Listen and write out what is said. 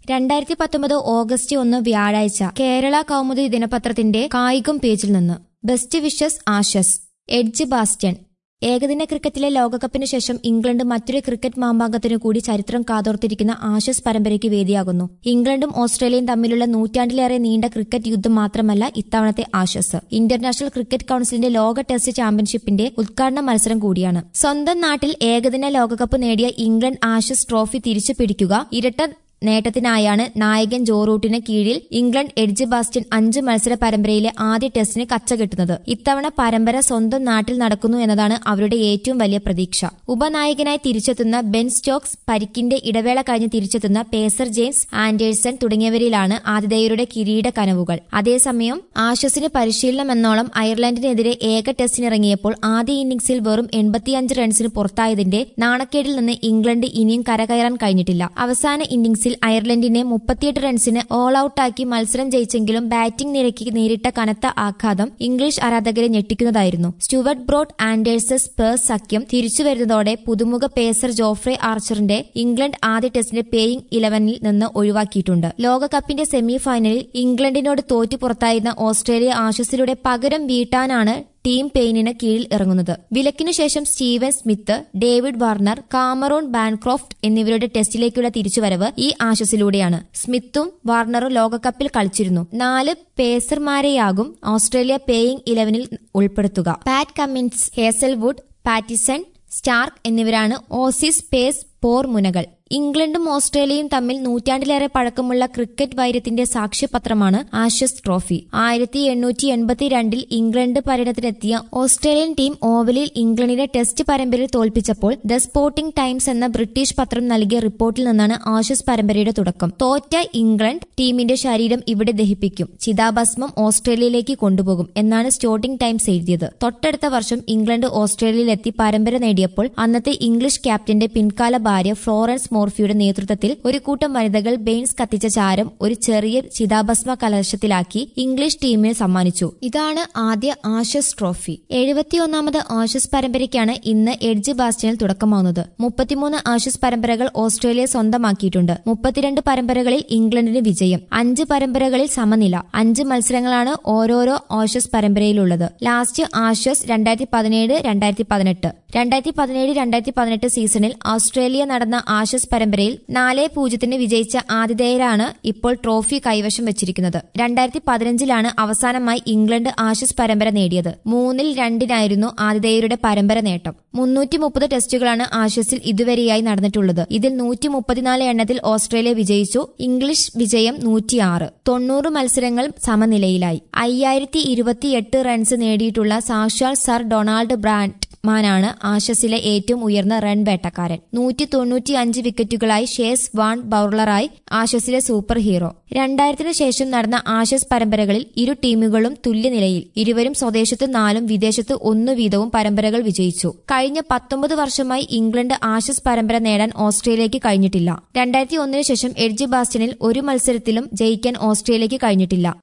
രണ്ടായിരത്തി പത്തൊമ്പത് ഓഗസ്റ്റ് ഒന്ന് വ്യാഴാഴ്ച കേരള കൗമുദി ദിനപത്രത്തിന്റെ കായികം പേജിൽ നിന്ന് best wishes Ashes Edgbaston ഏകദിന ക്രിക്കറ്റിലെ ലോകകപ്പിന് ശേഷം ഇംഗ്ലണ്ട് മറ്റൊരു ക്രിക്കറ്റ് മാമ്പാങ്കത്തിനു കൂടി ചരിത്രം കാതോർത്തിരിക്കുന്ന ആഷസ് പരമ്പരയ്ക്ക് വേദിയാകുന്നു ഇംഗ്ലണ്ടും ഓസ്ട്രേലിയയും തമ്മിലുള്ള നൂറ്റാണ്ടിലേറെ നീണ്ട ക്രിക്കറ്റ് യുദ്ധം മാത്രമല്ല ഇത്തവണത്തെ ആഷസ് ഇന്റർനാഷണൽ ക്രിക്കറ്റ് കൌൺസിലിന്റെ ലോക ടെസ്റ്റ് ചാമ്പ്യൻഷിപ്പിന്റെ ഉദ്ഘാടന മത്സരം കൂടിയാണ് സ്വന്തം നാട്ടിൽ ഏകദിന ലോകകപ്പ് നേടിയ ഇംഗ്ലണ്ട് ആഷസ് ട്രോഫി തിരിച്ചു പിടിക്കുക ഇരട്ട നേട്ടത്തിനായാണ് നായകൻ ജോ റൂട്ടിന് കീഴിൽ ഇംഗ്ലണ്ട് എഡ്ജ് ബാസ്റ്റ്യൻ അഞ്ച് മത്സര പരമ്പരയിലെ ആദ്യ ടെസ്റ്റിന് കച്ചകെട്ടുന്നത് ഇത്തവണ പരമ്പര സ്വന്തം നാട്ടിൽ നടക്കുന്നു എന്നതാണ് അവരുടെ ഏറ്റവും വലിയ പ്രതീക്ഷ ഉപനായകനായി തിരിച്ചെത്തുന്ന ബെൻ സ്റ്റോക്സ് പരിക്കിന്റെ ഇടവേള കഴിഞ്ഞ് തിരിച്ചെത്തുന്ന പേസർ ജെയിംസ് ആൻഡേഴ്സൺ തുടങ്ങിയവരിലാണ് ആതിഥേയരുടെ കിരീട കനവുകൾ അതേസമയം ആഷസിന് പരിശീലനം എന്നോളം അയർലൻഡിനെതിരെ ഏക ടെസ്റ്റിനിറങ്ങിയപ്പോൾ ആദ്യ ഇന്നിംഗ്സിൽ വെറും എൺപത്തിയഞ്ച് റൺസിന് പുറത്തായതിന്റെ നാണക്കേടിൽ നിന്ന് ഇംഗ്ലണ്ട് ഇനിയും കരകയറാൻ കഴിഞ്ഞിട്ടില്ല അവസാന ഇന്നിംഗ്സിൽ അയർലൻഡിനെ മുപ്പത്തിയെട്ട് റൺസിന് ഓൾ ഔട്ടാക്കി മത്സരം ജയിച്ചെങ്കിലും ബാറ്റിംഗ് നിരക്ക് നേരിട്ട കനത്ത ആഘാതം ഇംഗ്ലീഷ് ആരാധകരെ ഞെട്ടിക്കുന്നതായിരുന്നു സ്റ്റുവർട്ട് ബ്രോഡ് ആൻഡേഴ്സസ് പേഴ്സ് സഖ്യം തിരിച്ചുവരുന്നതോടെ പുതുമുഖ പേസർ ജോഫ്രെ ആർച്ചറിന്റെ ഇംഗ്ലണ്ട് ആദ്യ ടെസ്റ്റിന്റെ പേയിങ് ഇലവനിൽ നിന്ന് ഒഴിവാക്കിയിട്ടുണ്ട് ലോകകപ്പിന്റെ സെമി ഫൈനലിൽ ഇംഗ്ലണ്ടിനോട് തോറ്റു പുറത്തായിരുന്ന ഓസ്ട്രേലിയ ആഷസിലൂടെ പകരം വീട്ടാനാണ് ടീം പെയിനിന് കീഴിൽ ഇറങ്ങുന്നത് വിലക്കിനു ശേഷം Steven Smith David Warner Cameron Bancroft എന്നിവരുടെ ടെസ്റ്റിലേക്കുള്ള തിരിച്ചുവരവ് ഈ ആശസിലൂടെയാണ് സ്മിത്തും വാർണറും ലോകകപ്പിൽ കളിച്ചിരുന്നു നാല് പേസർമാരെയാകും ഓസ്ട്രേലിയ പേയിങ് ഇലവനിൽ ഉൾപ്പെടുത്തുക Pat Cummins Hazlewood Pattinson Starc എന്നിവരാണ് ഓസീസ് പേസ് പോർ മുനകൾ ഇംഗ്ലണ്ടും ഓസ്ട്രേലിയയും തമ്മിൽ നൂറ്റാണ്ടിലേറെ പഴക്കമുള്ള ക്രിക്കറ്റ് വൈരത്തിന്റെ സാക്ഷ്യപത്രമാണ് ആഷസ് ട്രോഫി ആയിരത്തി എണ്ണൂറ്റി എൺപത്തിരണ്ടിൽ ഇംഗ്ലണ്ട് പര്യടനത്തിനെത്തിയ ഓസ്ട്രേലിയൻ ടീം ഓവലിൽ ഇംഗ്ലണ്ടിനെ ടെസ്റ്റ് പരമ്പരയിൽ തോൽപ്പിച്ചപ്പോൾ ദ സ്പോർട്ടിംഗ് ടൈംസ് എന്ന ബ്രിട്ടീഷ് പത്രം നൽകിയ റിപ്പോർട്ടിൽ നിന്നാണ് ആഷസ് പരമ്പരയുടെ തുടക്കം തോറ്റ ഇംഗ്ലണ്ട് ടീമിന്റെ ശരീരം ഇവിടെ ദഹിപ്പിക്കും ചിതാഭസ്മം ഓസ്ട്രേലിയയിലേക്ക് കൊണ്ടുപോകും എന്നാണ് സ്പോർട്ടിംഗ് ടൈംസ് എഴുതിയത് തൊട്ടടുത്ത വർഷം ഇംഗ്ലണ്ട് ഓസ്ട്രേലിയയിലെത്തി പരമ്പര നേടിയപ്പോൾ അന്നത്തെ ഇംഗ്ലീഷ് ക്യാപ്റ്റന്റെ പിൻകാല ഭാര്യ ഫ്ലോറൻസ് മോർഫിയുടെ നേതൃത്വത്തിൽ ഒരു കൂട്ടം വനിതകൾ ബെയിൻസ് കത്തിച്ച ചാരം ഒരു ചെറിയ ചിതാഭസ്മ കലശത്തിലാക്കി ഇംഗ്ലീഷ് ടീമിന് സമ്മാനിച്ചു ഇതാണ് ആദ്യ ആഷസ് ട്രോഫി എഴുപത്തിയൊന്നാമത് ആഷസ് പരമ്പരയ്ക്കാണ് ഇന്ന് എഡ്ജ് ബാസ്റ്റ്യനിൽ തുടക്കമാവുന്നത് മുപ്പത്തിമൂന്ന് ആഷസ് പരമ്പരകൾ ഓസ്ട്രേലിയ സ്വന്തമാക്കിയിട്ടുണ്ട് മുപ്പത്തിരണ്ട് പരമ്പരകളിൽ ഇംഗ്ലണ്ടിന് വിജയം അഞ്ച് പരമ്പരകളിൽ സമനില അഞ്ച് മത്സരങ്ങളാണ് ഓരോരോ ആഷസ് പരമ്പരയിലുള്ളത് ലാസ്റ്റ് ആഷസ് രണ്ടായിരത്തി പതിനേഴ് രണ്ടായിരത്തി പതിനെട്ട് രണ്ടായിരത്തി പതിനേഴ് രണ്ടായിരത്തി പതിനെട്ട് സീസണിൽ ഓസ്ട്രേലിയ നടന്ന ആഷസ് പരമ്പരയിൽ നാല് പൂജ്യത്തിന് വിജയിച്ച ആതിഥേയരാണ് ഇപ്പോൾ ട്രോഫി കൈവശം വെച്ചിരിക്കുന്നത് രണ്ടായിരത്തി പതിനഞ്ചിലാണ് അവസാനമായി ഇംഗ്ലണ്ട് ആഷസ് പരമ്പര നേടിയത് മൂന്നിൽ രണ്ടിനായിരുന്നു ആതിഥേയരുടെ പരമ്പര നേട്ടം മുന്നൂറ്റി മുപ്പത് ടെസ്റ്റുകളാണ് ആഷസിൽ ഇതുവരെയായി നടന്നിട്ടുള്ളത് ഇതിൽ നൂറ്റി മുപ്പത്തിനാല് എണ്ണത്തിൽ ഓസ്ട്രേലിയ വിജയിച്ചു ഇംഗ്ലീഷ് വിജയം നൂറ്റിയാറ് തൊണ്ണൂറ് മത്സരങ്ങൾ സമനിലയിലായി അയ്യായിരത്തി ഇരുപത്തിയെട്ട് റൺസ് നേടിയിട്ടുള്ള സാക്ഷാൽ സർ ഡൊണാൾഡ് ബ്രാൻഡ് മാനാണ് ആഷസിലെ ഏറ്റവും ഉയർന്ന റൺ വേട്ടക്കാരൻ നൂറ്റി തൊണ്ണൂറ്റി അഞ്ച് വിക്കറ്റുകളായി ഷേസ് വാൺ ബൌളറായി ആഷസിലെ സൂപ്പർ ഹീറോ രണ്ടായിരത്തിനു ശേഷം നടന്ന ആഷസ് പരമ്പരകളിൽ ഇരു ടീമുകളും തുല്യനിലയിൽ ഇരുവരും സ്വദേശത്ത് നാലും വിദേശത്ത് ഒന്നു വീതവും പരമ്പരകൾ വിജയിച്ചു കഴിഞ്ഞ പത്തൊമ്പത് വർഷമായി ഇംഗ്ലണ്ട് ആഷസ് പരമ്പര നേടാൻ ഓസ്ട്രേലിയയ്ക്ക് കഴിഞ്ഞിട്ടില്ല രണ്ടായിരത്തി ഒന്നിനു ശേഷം എഡ്ജ് ബാസ്റ്റനിൽ ഒരു മത്സരത്തിലും ജയിക്കാൻ ഓസ്ട്രേലിയയ്ക്ക് കഴിഞ്ഞിട്ടില്ല